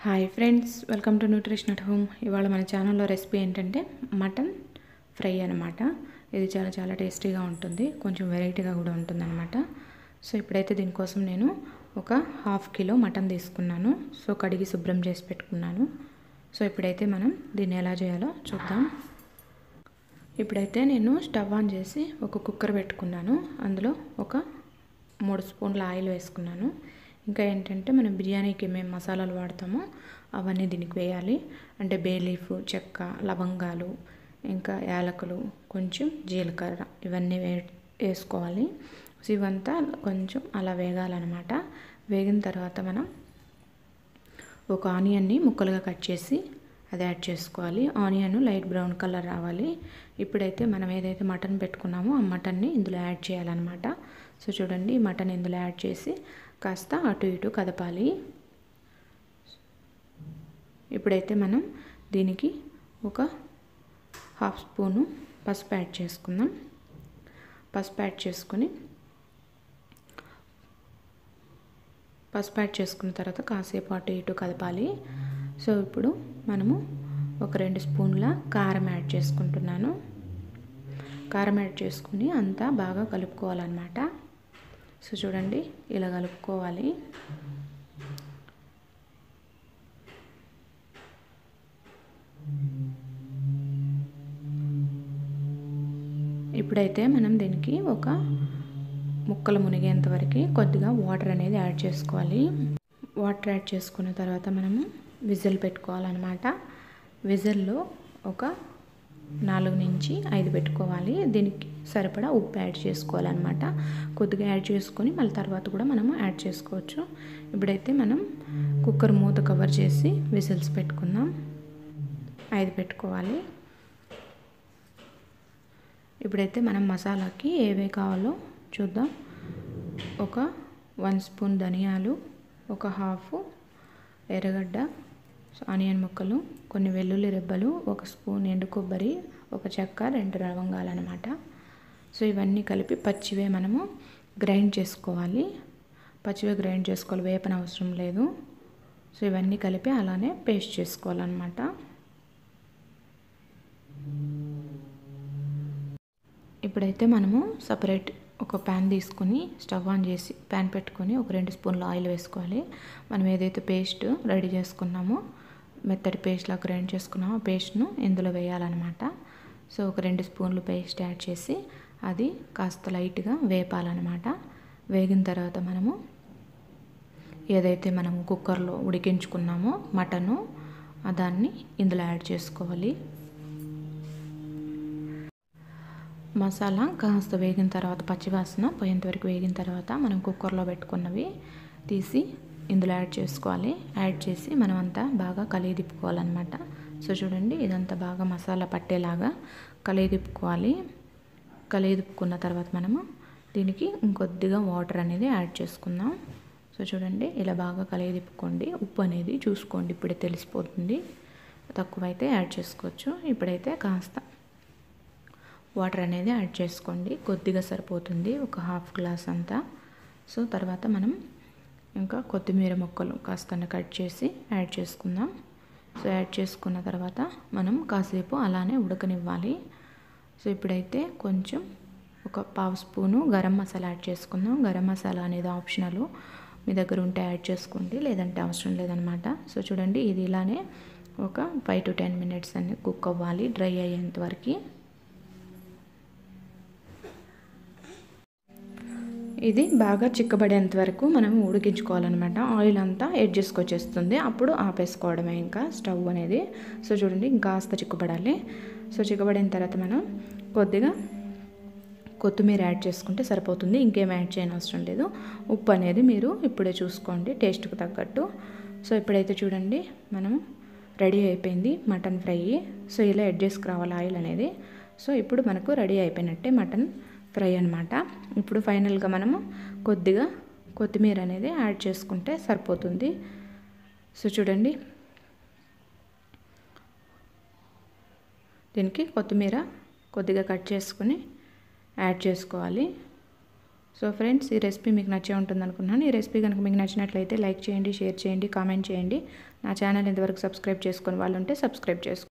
hi friends welcome to nutrition at home ఇవాళ మన ఛానల్లో రెసిపీ ఏంటంటే మటన్ ఫ్రై అనమాట ఇది చాలా చాలా టేస్టీగా ఉంటుంది కొంచెం వెరైటీగా కూడా ఉంటుందన్నమాట సో ఇప్పుడైతే దీనికోసం నేను ఒక హాఫ్ కిలో మటన్ తీసుకున్నాను సో కడిగి శుభ్రం చేసి పెట్టుకున్నాను సో ఇప్పుడైతే మనం దీన్ని ఎలా చేయాలో చూద్దాం ఇప్పుడైతే నేను స్టవ్ ఆన్ చేసి ఒక కుక్కర్ పెట్టుకున్నాను అందులో ఒక మూడు స్పూన్ల ఆయిల్ వేసుకున్నాను ఇంకా ఏంటంటే మనం బిర్యానీకి మేము మసాలాలు వాడతామో అవన్నీ దీనికి వేయాలి అంటే బే లీఫ్ చెక్క లవంగాలు ఇంకా యాలకులు కొంచెం జీలకర్ర ఇవన్నీ వే వేసుకోవాలి సో ఇవంతా కొంచెం అలా వేగాలన్నమాట వేగిన తర్వాత మనం ఒక ఆనియన్ని ముక్కలుగా కట్ చేసి అది యాడ్ చేసుకోవాలి ఆనియన్ లైట్ బ్రౌన్ కలర్ రావాలి ఇప్పుడైతే మనం ఏదైతే మటన్ పెట్టుకున్నామో ఆ మటన్ని ఇందులో యాడ్ చేయాలన్నమాట సో చూడండి మటన్ ఇందులో యాడ్ చేసి కాస్త అటు ఇటు కదపాలి ఇప్పుడైతే మనం దీనికి ఒక హాఫ్ స్పూను పసుపు యాడ్ చేసుకుందాం పసుపు యాడ్ చేసుకొని పసుపు యాడ్ చేసుకున్న తర్వాత కాసేపు అటు ఇటు కదపాలి సో ఇప్పుడు మనము ఒక రెండు స్పూన్ల కారం యాడ్ చేసుకుంటున్నాను కారం యాడ్ చేసుకుని అంతా బాగా కలుపుకోవాలన్నమాట సో చూడండి ఇలా కలుపుకోవాలి ఇప్పుడైతే మనం దీనికి ఒక ముక్కలు మునిగేంత వరకు కొద్దిగా వాటర్ అనేది యాడ్ చేసుకోవాలి వాటర్ యాడ్ చేసుకున్న తర్వాత మనము విజిల్ పెట్టుకోవాలన్నమాట విజిల్లో ఒక నాలుగు నుంచి ఐదు పెట్టుకోవాలి దీనికి సరిపడా ఉప్పు యాడ్ చేసుకోవాలన్నమాట కొద్దిగా యాడ్ చేసుకొని మళ్ళీ తర్వాత కూడా మనము యాడ్ చేసుకోవచ్చు ఇప్పుడైతే మనం కుక్కర్ మూత కవర్ చేసి విజిల్స్ పెట్టుకుందాం ఐదు పెట్టుకోవాలి ఇప్పుడైతే మనం మసాలాకి ఏవే కావాలో చూద్దాం ఒక వన్ స్పూన్ ధనియాలు ఒక హాఫ్ ఎర్రగడ్డ ఆనియన్ ముక్కలు కొన్ని వెల్లుల్లి రెబ్బలు ఒక స్పూన్ ఎండు కొబ్బరి ఒక చెక్క రెండు లవంగాలు అనమాట సో ఇవన్నీ కలిపి పచ్చివే మనము గ్రైండ్ చేసుకోవాలి పచ్చివే గ్రైండ్ చేసుకోవాలి వేపన అవసరం లేదు సో ఇవన్నీ కలిపి అలానే పేస్ట్ చేసుకోవాలన్నమాట ఇప్పుడైతే మనము సపరేట్ ఒక ప్యాన్ తీసుకొని స్టవ్ ఆన్ చేసి ప్యాన్ పెట్టుకొని ఒక రెండు స్పూన్ల ఆయిల్ వేసుకోవాలి మనం ఏదైతే పేస్ట్ రెడీ చేసుకున్నామో మెత్తటి పేస్ట్లా గ్రైండ్ చేసుకున్నామో పేస్ట్ను ఇందులో వేయాలన్నమాట సో ఒక రెండు స్పూన్లు పేస్ట్ యాడ్ చేసి అది కాస్త లైట్గా వేపాలన్నమాట వేగిన తర్వాత మనము ఏదైతే మనము కుక్కర్లో ఉడికించుకున్నామో మటను దాన్ని ఇందులో యాడ్ చేసుకోవాలి మసాలా కాస్త వేగిన తర్వాత పచ్చివాసన పోయేంత వరకు వేగిన తర్వాత మనం కుక్కర్లో పెట్టుకున్నవి తీసి ఇందులో యాడ్ చేసుకోవాలి యాడ్ చేసి మనం అంతా బాగా కలిగి తిప్పుకోవాలన్నమాట సో చూడండి ఇదంతా బాగా మసాలా పట్టేలాగా కలిగి తిప్పుకోవాలి కలిగి తిప్పుకున్న తర్వాత మనము దీనికి ఇంకొద్దిగా వాటర్ అనేది యాడ్ చేసుకుందాం సో చూడండి ఇలా బాగా కలిగి తిప్పుకోండి ఉప్పు అనేది చూసుకోండి ఇప్పుడే తెలిసిపోతుంది తక్కువైతే యాడ్ చేసుకోవచ్చు ఇప్పుడైతే కాస్త వాటర్ అనేది యాడ్ చేసుకోండి కొద్దిగా సరిపోతుంది ఒక హాఫ్ గ్లాస్ అంతా సో తర్వాత మనం ఇంకా కొత్తిమీర ముక్కలు కాస్త కట్ చేసి యాడ్ చేసుకుందాం సో యాడ్ చేసుకున్న తర్వాత మనం కాసేపు అలానే ఉడకనివ్వాలి సో ఇప్పుడైతే కొంచెం ఒక పావు స్పూను గరం మసాలా యాడ్ చేసుకుందాం గరం మసాలా అనేది ఆప్షనల్ మీ దగ్గర ఉంటే యాడ్ చేసుకోండి లేదంటే అవసరం లేదనమాట సో చూడండి ఇది ఇలానే ఒక ఫైవ్ టు టెన్ మినిట్స్ అన్ని కుక్ అవ్వాలి డ్రై అయ్యేంత వరకు ఇది బాగా చిక్కబడేంత వరకు మనం ఉడికించుకోవాలన్నమాట ఆయిల్ అంతా ఎడ్జెస్కి వచ్చేస్తుంది అప్పుడు ఆపేసుకోవడమే ఇంకా స్టవ్ అనేది సో చూడండి ఇంకాస్త చిక్కబడాలి సో చిక్కబడిన తర్వాత మనం కొద్దిగా కొత్తిమీర యాడ్ చేసుకుంటే సరిపోతుంది ఇంకేం యాడ్ చేయని అవసరం లేదు ఉప్పు అనేది మీరు ఇప్పుడే చూసుకోండి టేస్ట్కి తగ్గట్టు సో ఇప్పుడైతే చూడండి మనం రెడీ అయిపోయింది మటన్ ఫ్రై సో ఇలా ఎడ్జెస్కి రావాలి ఆయిల్ అనేది సో ఇప్పుడు మనకు రెడీ అయిపోయినట్టే మటన్ ఫ్రై అనమాట ఇప్పుడు ఫైనల్గా మనము కొద్దిగా కొత్తిమీర అనేది యాడ్ చేసుకుంటే సరిపోతుంది సో చూడండి దీనికి కొత్తిమీర కొద్దిగా కట్ చేసుకుని యాడ్ చేసుకోవాలి సో ఫ్రెండ్స్ ఈ రెసిపీ మీకు నచ్చే ఉంటుంది అనుకున్నాను ఈ రెసిపీ కనుక మీకు నచ్చినట్లయితే లైక్ చేయండి షేర్ చేయండి కామెంట్ చేయండి నా ఛానల్ ఇంతవరకు సబ్స్క్రైబ్ చేసుకుని వాళ్ళు ఉంటే సబ్స్క్రైబ్ చేసుకోండి